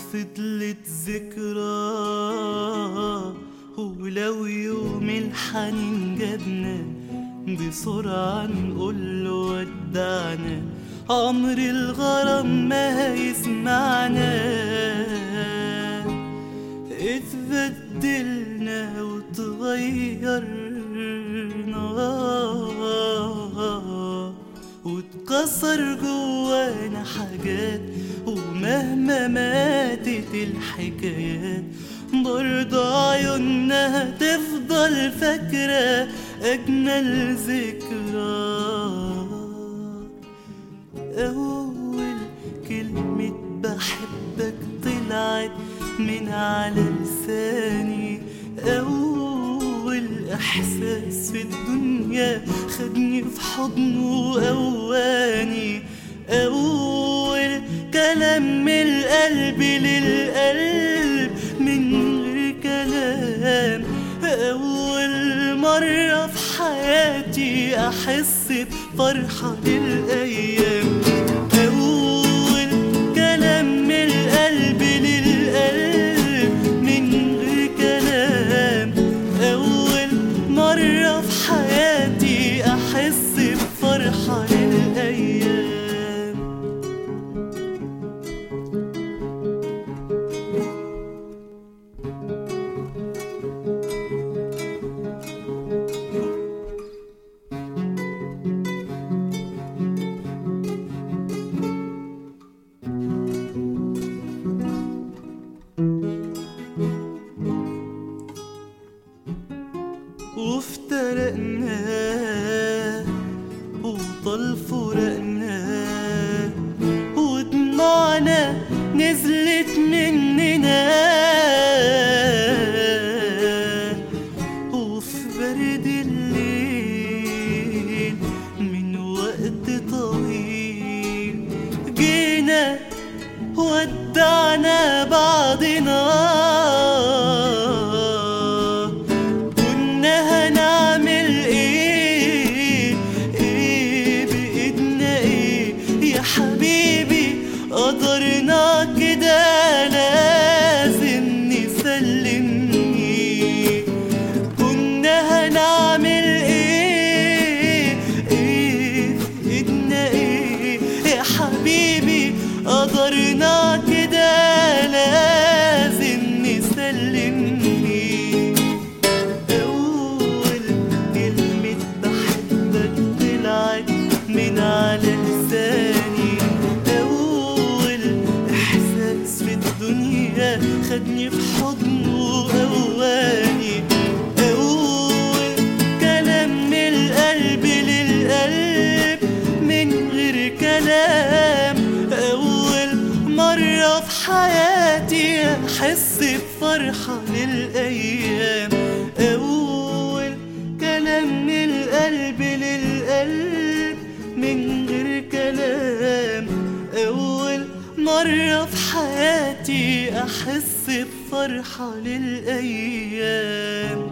فضلت ذكرى ولو يوم الحنين جابنا بسرعة نقول له ودعنا عمر الغرام ما هيسمعنا اتبدلنا وتغيرنا واتكسر جوانا حاجات ومهما ماتت الحكايات برضه عيوننا هتفضل فاكرة أجمل ذكرى أول كلمة بحبك طلعت من على لساني أول إحساس في الدنيا خدني في حضنه وقواني أول كلام من القلب للقلب من غير كلام أول مرة في حياتي أحس بفرحة للأيام أول كلام من القلب للقلب من غير كلام أول مرة في حياتي أحس بفرحة للأيام وافترقنا وطال فراقنا ودموعنا نزلت مننا وفي برد الليل من وقت طويل جينا ودعنا بعضنا كنا هنعمل ايه ايه بايدنا ايه يا حبيبي قدرنا كده لازم نسلمني كنا هنعمل ايه ايه بايدنا ايه يا حبيبي قدرنا كده لازم نسلمني أول كلمة بحبك طلعت من على لساني أول إحساس في الدنيا خدني في حضنه وقواني أول كلام من القلب للقلب من غير كلام أول مرة في حياتي أحس بفرحة للأيام أول كلام من القلب للقلب من غير كلام أول مرة في حياتي أحس بفرحة للأيام